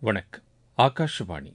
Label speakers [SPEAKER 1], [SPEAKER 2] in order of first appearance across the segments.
[SPEAKER 1] வணக்கம் ஆகாஷவாணி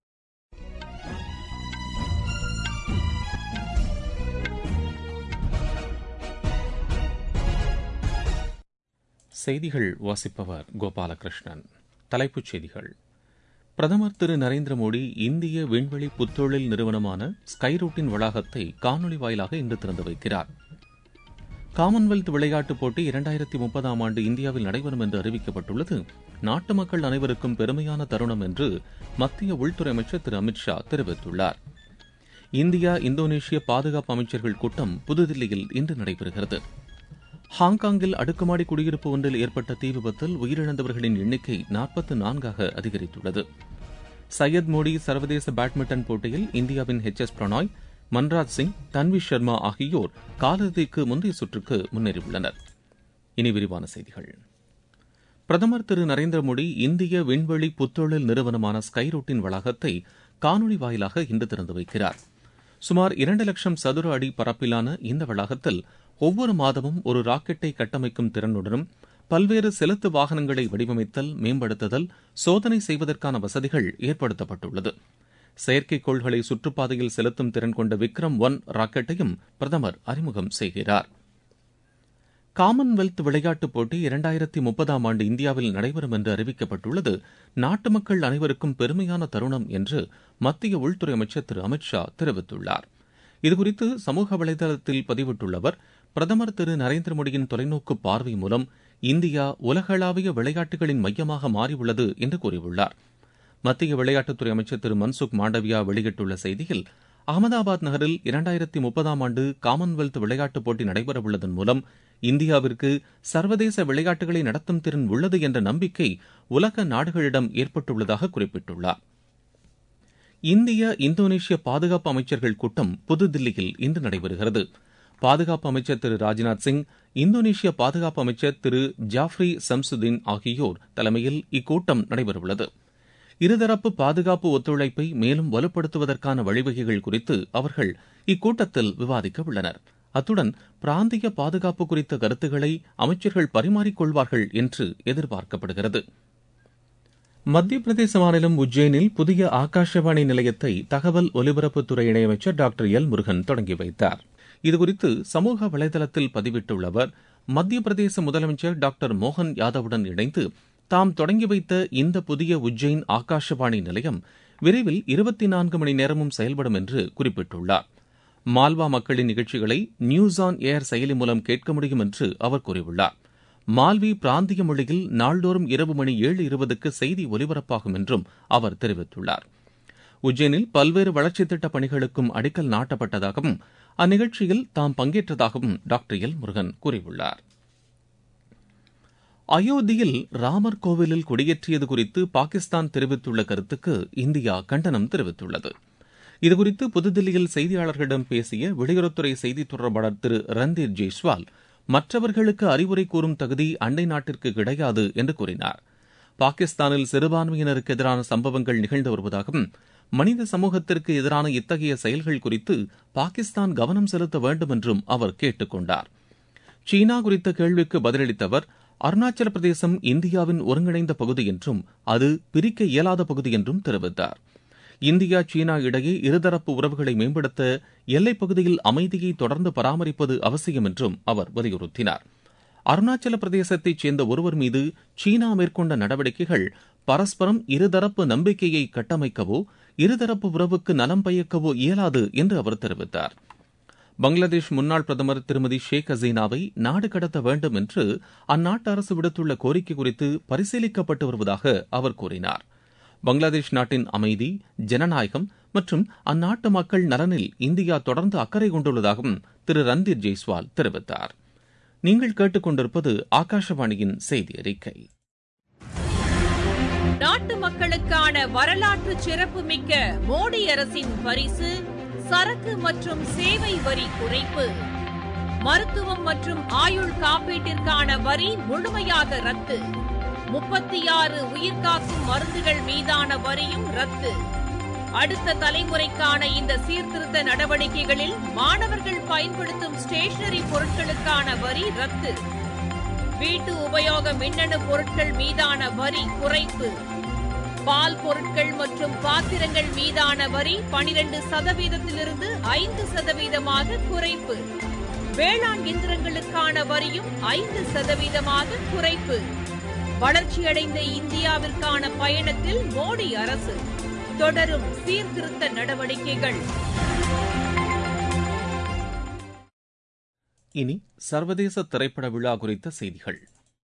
[SPEAKER 1] செய்திகள் வாசிப்பவர் கோபாலகிருஷ்ணன் தலைப்புச் செய்திகள் பிரதமர் திரு நரேந்திர மோடி இந்திய விண்வெளி புத்தொழில் நிறுவனமான ஸ்கைரூட்டின் வளாகத்தை காணொலி வாயிலாக இன்று திறந்து வைக்கிறார் காமன்வெல்த் விளையாட்டுப் போட்டி இரண்டாயிரத்தி முப்பதாம் ஆண்டு இந்தியாவில் நடைபெறும் என்று அறிவிக்கப்பட்டுள்ளது நாட்டு மக்கள் அனைவருக்கும் பெருமையான தருணம் என்று மத்திய உள்துறை அமைச்சர் திரு அமித் ஷா தெரிவித்துள்ளார் இந்தியா இந்தோனேஷிய பாதுகாப்பு அமைச்சர்கள் கூட்டம் புதுதில்லியில் இன்று நடைபெறுகிறது ஹாங்காங்கில் அடுக்குமாடி குடியிருப்பு ஒன்றில் ஏற்பட்ட தீ விபத்தில் உயிரிழந்தவர்களின் எண்ணிக்கை நாற்பத்து நான்காக அதிகரித்துள்ளது சையத் மோடி சர்வதேச பேட்மிண்டன் போட்டியில் இந்தியாவின் எச் எஸ் பிரணாய் மன்ராஜ் சிங் தன்வி சர்மா ஆகியோர் காலிறுதிக்கு முந்தைய சுற்றுக்கு முன்னேறியுள்ளனர் இனி விரிவான செய்திகள் பிரதமர் திரு நரேந்திர மோடி இந்திய விண்வெளி புத்தொழில் நிறுவனமான ஸ்கைரூட்டின் வளாகத்தை காணொலி வாயிலாக இன்று திறந்து வைக்கிறார் சுமார் இரண்டு லட்சம் சதுர அடி பரப்பிலான இந்த வளாகத்தில் ஒவ்வொரு மாதமும் ஒரு ராக்கெட்டை கட்டமைக்கும் திறனுடனும் பல்வேறு செலுத்து வாகனங்களை வடிவமைத்தல் மேம்படுத்துதல் சோதனை செய்வதற்கான வசதிகள் ஏற்படுத்தப்பட்டுள்ளது செயற்கைக்கோள்களை சுற்றுப்பாதையில் செலுத்தும் திறன் கொண்ட விக்ரம் ஒன் ராக்கெட்டையும் பிரதமர் அறிமுகம் செய்கிறார் காமன்வெல்த் விளையாட்டுப் போட்டி இரண்டாயிரத்தி முப்பதாம் ஆண்டு இந்தியாவில் நடைபெறும் என்று அறிவிக்கப்பட்டுள்ளது நாட்டு மக்கள் அனைவருக்கும் பெருமையான தருணம் என்று மத்திய உள்துறை அமைச்சர் திரு அமித் ஷா தெரிவித்துள்ளார் இதுகுறித்து சமூக வலைதளத்தில் பதிவிட்டுள்ள அவர் பிரதமர் திரு நரேந்திர மோடியின் தொலைநோக்கு பார்வை மூலம் இந்தியா உலகளாவிய விளையாட்டுகளின் மையமாக மாறியுள்ளது என்று கூறியுள்ளார் மத்திய விளையாட்டுத்துறை அமைச்சர் திரு மன்சுக் மாண்டவியா வெளியிட்டுள்ள செய்தியில் அகமதாபாத் நகரில் இரண்டாயிரத்தி முப்பதாம் ஆண்டு காமன்வெல்த் விளையாட்டுப் போட்டி நடைபெறவுள்ளதன் மூலம் இந்தியாவிற்கு சர்வதேச விளையாட்டுகளை நடத்தும் திறன் உள்ளது என்ற நம்பிக்கை உலக நாடுகளிடம் ஏற்பட்டுள்ளதாக குறிப்பிட்டுள்ளார் இந்திய இந்தோனேஷிய பாதுகாப்பு அமைச்சர்கள் கூட்டம் புதுதில்லியில் இன்று நடைபெறுகிறது பாதுகாப்பு அமைச்சர் திரு ராஜ்நாத் சிங் இந்தோனேஷிய பாதுகாப்பு அமைச்சர் திரு ஜாஃப்ரி சம்சுதீன் ஆகியோர் தலைமையில் இக்கூட்டம் நடைபெறவுள்ளது இருதரப்பு பாதுகாப்பு ஒத்துழைப்பை மேலும் வலுப்படுத்துவதற்கான வழிவகைகள் குறித்து அவர்கள் இக்கூட்டத்தில் விவாதிக்க உள்ளனர் அத்துடன் பிராந்திய பாதுகாப்பு குறித்த கருத்துக்களை அமைச்சர்கள் பரிமாறிக்கொள்வார்கள் என்று எதிர்பார்க்கப்படுகிறது மத்திய பிரதேச மாநிலம் உஜ்ஜைனில் புதிய ஆகாஷவாணி நிலையத்தை தகவல் ஒலிபரப்புத்துறை இணையமைச்சர் டாக்டர் எல் முருகன் தொடங்கி வைத்தார் இதுகுறித்து சமூக வலைதளத்தில் பதிவிட்டுள்ள அவர் மத்திய பிரதேச முதலமைச்சர் டாக்டர் மோகன் யாதவுடன் இணைந்து தாம் தொடங்கி வைத்த இந்த புதிய உஜ்ஜைன் ஆகாஷவாணி நிலையம் விரைவில் இருபத்தி நான்கு மணி நேரமும் செயல்படும் என்று குறிப்பிட்டுள்ளார் மால்வா மக்களின் நிகழ்ச்சிகளை நியூஸ் ஆன் ஏர் செயலி மூலம் கேட்க முடியும் என்று அவர் கூறியுள்ளார் மால்வி பிராந்திய மொழியில் நாள்தோறும் இரவு மணி ஏழு இருபதுக்கு செய்தி ஒலிபரப்பாகும் என்றும் அவர் தெரிவித்துள்ளார் உஜ்ஜைனில் பல்வேறு வளர்ச்சித் திட்டப் பணிகளுக்கும் அடிக்கல் நாட்டப்பட்டதாகவும் அந்நிகழ்ச்சியில் தாம் பங்கேற்றதாகவும் டாக்டர் எல் முருகன் கூறியுள்ளார் அயோத்தியில் ராமர் கோவிலில் கொடியேற்றியது குறித்து பாகிஸ்தான் தெரிவித்துள்ள கருத்துக்கு இந்தியா கண்டனம் தெரிவித்துள்ளது இதுகுறித்து புதுதில்லியில் செய்தியாளர்களிடம் பேசிய வெளியுறவுத்துறை செய்தித் தொடர்பாளர் திரு ரந்தீர் ஜெய்ஸ்வால் மற்றவர்களுக்கு அறிவுரை கூறும் தகுதி அண்டை நாட்டிற்கு கிடையாது என்று கூறினார் பாகிஸ்தானில் சிறுபான்மையினருக்கு எதிரான சம்பவங்கள் நிகழ்ந்து வருவதாகவும் மனித சமூகத்திற்கு எதிரான இத்தகைய செயல்கள் குறித்து பாகிஸ்தான் கவனம் செலுத்த வேண்டும் என்றும் அவர் கேட்டுக் கொண்டார் சீனா குறித்த கேள்விக்கு பதிலளித்த அவர் அருணாச்சல பிரதேசம் இந்தியாவின் ஒருங்கிணைந்த பகுதி என்றும் அது பிரிக்க இயலாத பகுதி என்றும் தெரிவித்தார் இந்தியா சீனா இடையே இருதரப்பு உறவுகளை மேம்படுத்த எல்லைப் பகுதியில் அமைதியை தொடர்ந்து பராமரிப்பது அவசியம் என்றும் அவர் வலியுறுத்தினார் அருணாச்சல பிரதேசத்தைச் சேர்ந்த ஒருவர் மீது சீனா மேற்கொண்ட நடவடிக்கைகள் பரஸ்பரம் இருதரப்பு நம்பிக்கையை கட்டமைக்கவோ இருதரப்பு உறவுக்கு நலம் பயக்கவோ இயலாது என்று அவர் தெரிவித்தார் பங்களாதேஷ் முன்னாள் பிரதமர் திருமதி ஷேக் ஹசீனாவை நாடு கடத்த வேண்டும் என்று அந்நாட்டு அரசு விடுத்துள்ள கோரிக்கை குறித்து பரிசீலிக்கப்பட்டு வருவதாக அவர் கூறினார் பங்களாதேஷ் நாட்டின் அமைதி ஜனநாயகம் மற்றும் அந்நாட்டு மக்கள் நலனில் இந்தியா தொடர்ந்து அக்கறை கொண்டுள்ளதாகவும் திரு ரந்தீர் ஜெய்ஸ்வால் தெரிவித்தார் நீங்கள் கேட்டுக்கொண்டிருப்பது ஆகாஷவாணியின் செய்தி அறிக்கை
[SPEAKER 2] நாட்டு மக்களுக்கான வரலாற்று சிறப்புமிக்க மோடி அரசின் பரிசு சரக்கு மற்றும் சேவை வரி குறைப்பு மருத்துவம் மற்றும் ஆயுள் காப்பீட்டிற்கான வரி முழுமையாக ரத்து முப்பத்தி ஆறு உயிர்காக்கும் மருந்துகள் மீதான வரியும் ரத்து அடுத்த தலைமுறைக்கான இந்த சீர்திருத்த நடவடிக்கைகளில் மாணவர்கள் பயன்படுத்தும் ஸ்டேஷனரி பொருட்களுக்கான வரி ரத்து வீட்டு உபயோக மின்னணு பொருட்கள் மீதான வரி குறைப்பு பால் பொருட்கள் மற்றும் பாத்திரங்கள் மீதான வரி பனிரெண்டு சதவீதத்திலிருந்து ஐந்து சதவீதமாக குறைப்பு வேளாண் இயந்திரங்களுக்கான வரியும் ஐந்து சதவீதமாக குறைப்பு வளர்ச்சியடைந்த இந்தியாவிற்கான பயணத்தில் மோடி அரசு தொடரும் சீர்திருத்த நடவடிக்கைகள்
[SPEAKER 1] இனி சர்வதேச திரைப்பட விழா குறித்த செய்திகள்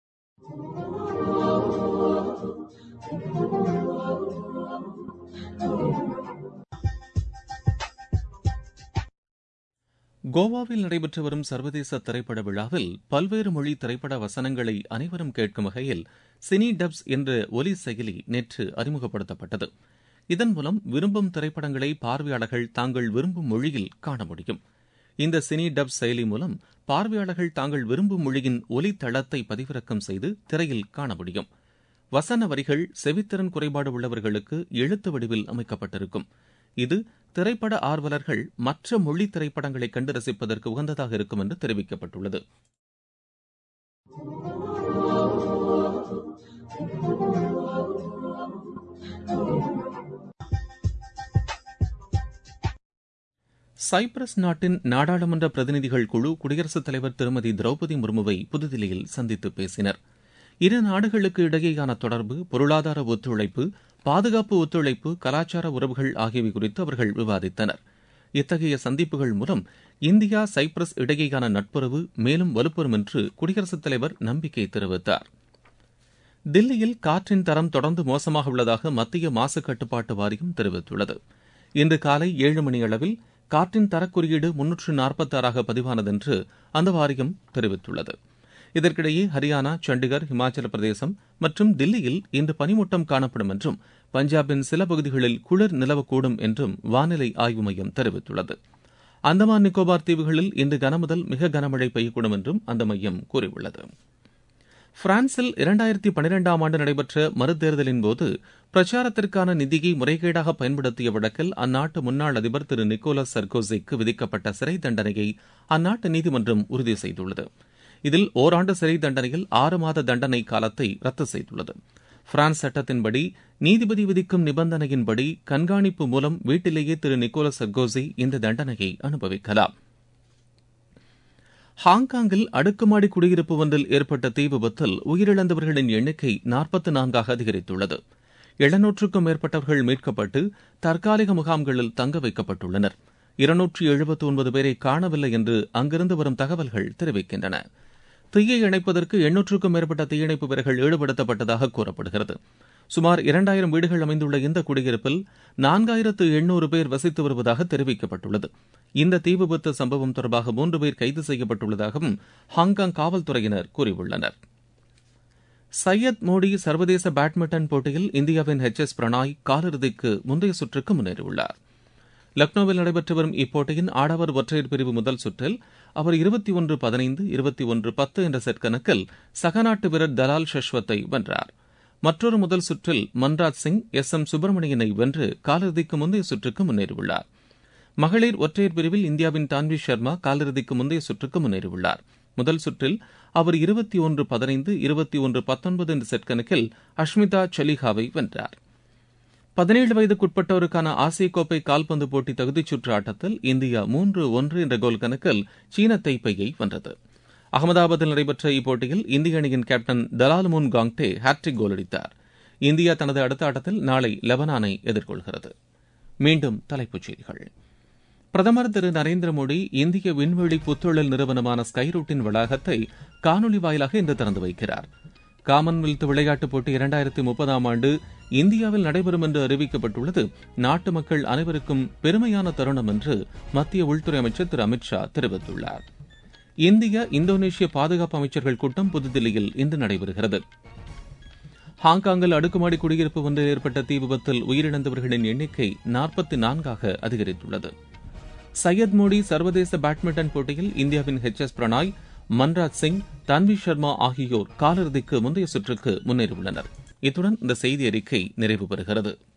[SPEAKER 1] கோவாவில் நடைபெற்று வரும் சர்வதேச திரைப்பட விழாவில் பல்வேறு மொழி திரைப்பட வசனங்களை அனைவரும் கேட்கும் வகையில் சினி டப்ஸ் என்ற ஒலி செயலி நேற்று அறிமுகப்படுத்தப்பட்டது இதன் மூலம் விரும்பும் திரைப்படங்களை பார்வையாளர்கள் தாங்கள் விரும்பும் மொழியில் காண முடியும் இந்த சினி டப் செயலி மூலம் பார்வையாளர்கள் தாங்கள் விரும்பும் மொழியின் ஒலி தளத்தை பதிவிறக்கம் செய்து திரையில் காண முடியும் வசன வரிகள் செவித்திறன் குறைபாடு உள்ளவர்களுக்கு எழுத்து வடிவில் அமைக்கப்பட்டிருக்கும் இது திரைப்பட ஆர்வலர்கள் மற்ற மொழி திரைப்படங்களை கண்டு ரசிப்பதற்கு உகந்ததாக இருக்கும் என்று தெரிவிக்கப்பட்டுள்ளது சைப்ரஸ் நாட்டின் நாடாளுமன்ற பிரதிநிதிகள் குழு குடியரசுத் தலைவர் திருமதி திரௌபதி முர்முவை புதுதில்லியில் சந்தித்து பேசினர் இரு நாடுகளுக்கு இடையேயான தொடர்பு பொருளாதார ஒத்துழைப்பு பாதுகாப்பு ஒத்துழைப்பு கலாச்சார உறவுகள் ஆகியவை குறித்து அவர்கள் விவாதித்தனர் இத்தகைய சந்திப்புகள் மூலம் இந்தியா சைப்ரஸ் இடையேயான நட்புறவு மேலும் வலுப்பெறும் என்று குடியரசுத் தலைவர் நம்பிக்கை தெரிவித்தார் தில்லியில் காற்றின் தரம் தொடர்ந்து மோசமாக உள்ளதாக மத்திய மாசு கட்டுப்பாட்டு வாரியம் தெரிவித்துள்ளது இன்று காலை ஏழு மணி அளவில் காற்றின் தரக்குறியீடு முன்னூற்று நாற்பத்தாறாக பதிவானதென்று அந்த வாரியம் தெரிவித்துள்ளது இதற்கிடையே ஹரியானா சண்டிகர் இமாச்சல பிரதேசம் மற்றும் தில்லியில் இன்று பனிமூட்டம் காணப்படும் என்றும் பஞ்சாபின் சில பகுதிகளில் குளிர் நிலவக்கூடும் என்றும் வானிலை ஆய்வு மையம் தெரிவித்துள்ளது அந்தமான் நிக்கோபார் தீவுகளில் இன்று கனமுதல் மிக கனமழை பெய்யக்கூடும் என்றும் அந்த மையம் கூறியுள்ளது பிரான்சில் இரண்டாயிரத்தி பனிரெண்டாம் ஆண்டு நடைபெற்ற மறுதேர்தலின் போது பிரச்சாரத்திற்கான நிதியை முறைகேடாக பயன்படுத்திய வழக்கில் அந்நாட்டு முன்னாள் அதிபர் திரு நிக்கோலஸ் சர்கோசிக்கு விதிக்கப்பட்ட சிறை தண்டனையை அந்நாட்டு நீதிமன்றம் உறுதி செய்துள்ளது இதில் ஓராண்டு சிறை தண்டனையில் ஆறு மாத தண்டனை காலத்தை ரத்து செய்துள்ளது பிரான்ஸ் சட்டத்தின்படி நீதிபதி விதிக்கும் நிபந்தனையின்படி கண்காணிப்பு மூலம் வீட்டிலேயே திரு நிக்கோலஸ் சர்கோசி இந்த தண்டனையை அனுபவிக்கலாம் ஹாங்காங்கில் அடுக்குமாடி குடியிருப்பு ஒன்றில் ஏற்பட்ட தீ விபத்தில் உயிரிழந்தவர்களின் எண்ணிக்கை நாற்பத்தி நான்காக அதிகரித்துள்ளது எழுநூற்றுக்கும் மேற்பட்டவர்கள் மீட்கப்பட்டு தற்காலிக முகாம்களில் தங்க வைக்கப்பட்டுள்ளனர் இருநூற்றி எழுபத்தி ஒன்பது பேரை காணவில்லை என்று அங்கிருந்து வரும் தகவல்கள் தெரிவிக்கின்றன தீயை இணைப்பதற்கு எண்ணூற்றுக்கும் மேற்பட்ட தீயணைப்பு வீரர்கள் ஈடுபடுத்தப்பட்டதாக கூறப்படுகிறது சுமார் இரண்டாயிரம் வீடுகள் அமைந்துள்ள இந்த குடியிருப்பில் நான்காயிரத்து எண்ணூறு பேர் வசித்து வருவதாக தெரிவிக்கப்பட்டுள்ளது இந்த தீ விபத்து சம்பவம் தொடர்பாக மூன்று பேர் கைது செய்யப்பட்டுள்ளதாகவும் ஹாங்காங் காவல்துறையினர் கூறியுள்ளனர் சையத் மோடி சர்வதேச பேட்மிண்டன் போட்டியில் இந்தியாவின் எச் எஸ் பிரணாய் காலிறுதிக்கு முந்தைய சுற்றுக்கு முன்னேறியுள்ளார் லக்னோவில் நடைபெற்று வரும் இப்போட்டியின் ஆடவர் ஒற்றையர் பிரிவு முதல் சுற்றில் அவர் இருபத்தி ஒன்று பதினைந்து இருபத்தி ஒன்று பத்து என்ற செட் கணக்கில் சகநாட்டு வீரர் தலால் ஷஷ்வத்தை வென்றார் மற்றொரு முதல் சுற்றில் மன்ராஜ் சிங் எஸ் எம் சுப்பிரமணியனை வென்று காலிறுதிக்கு முந்தைய சுற்றுக்கு முன்னேறியுள்ளார் மகளிர் ஒற்றையர் பிரிவில் இந்தியாவின் தான்வி சர்மா காலிறுதிக்கு முந்தைய சுற்றுக்கு முன்னேறியுள்ளார் முதல் சுற்றில் அவர் இருபத்தி ஒன்று பதினைந்து இருபத்தி ஒன்று பத்தொன்பது என்ற செட் கணக்கில் அஷ்மிதா சலிஹாவை வென்றார் பதினேழு வயதுக்குட்பட்டோருக்கான ஆசிய கோப்பை கால்பந்து போட்டி தகுதிச் சுற்று ஆட்டத்தில் இந்தியா மூன்று ஒன்று என்ற கோல் கணக்கில் சீன தைப்பையை வென்றது அகமதாபாத்தில் நடைபெற்ற இப்போட்டியில் இந்திய அணியின் கேப்டன் தலாலுமுன் காங்டே ஹாட்ரிக் கோல் அடித்தார் இந்தியா தனது அடுத்த ஆட்டத்தில் நாளை லெபனானை எதிர்கொள்கிறது மீண்டும் தலைப்புச் செய்திகள் பிரதமர் திரு நரேந்திர மோடி இந்திய விண்வெளி புத்தொழில் நிறுவனமான ஸ்கைரூட்டின் வளாகத்தை காணொலி வாயிலாக இன்று திறந்து வைக்கிறார் காமன்வெல்த் விளையாட்டுப் போட்டி இரண்டாயிரத்தி முப்பதாம் ஆண்டு இந்தியாவில் நடைபெறும் என்று அறிவிக்கப்பட்டுள்ளது நாட்டு மக்கள் அனைவருக்கும் பெருமையான தருணம் என்று மத்திய உள்துறை அமைச்சர் திரு அமித்ஷா தெரிவித்துள்ளார் இந்திய இந்தோனேஷிய பாதுகாப்பு அமைச்சர்கள் கூட்டம் புதுதில்லியில் இன்று நடைபெறுகிறது ஹாங்காங்கில் அடுக்குமாடி குடியிருப்பு ஒன்றில் ஏற்பட்ட தீ விபத்தில் உயிரிழந்தவர்களின் எண்ணிக்கை நாற்பத்தி நான்காக அதிகரித்துள்ளது சையத் மோடி சர்வதேச பேட்மிண்டன் போட்டியில் இந்தியாவின் ஹெச் எஸ் பிரணாய் மன்ராஜ் சிங் தன்வி சர்மா ஆகியோர் காலிறுதிக்கு முந்தைய சுற்றுக்கு முன்னேறியுள்ளனர் இத்துடன் இந்த செய்தி அறிக்கை நிறைவு பெறுகிறது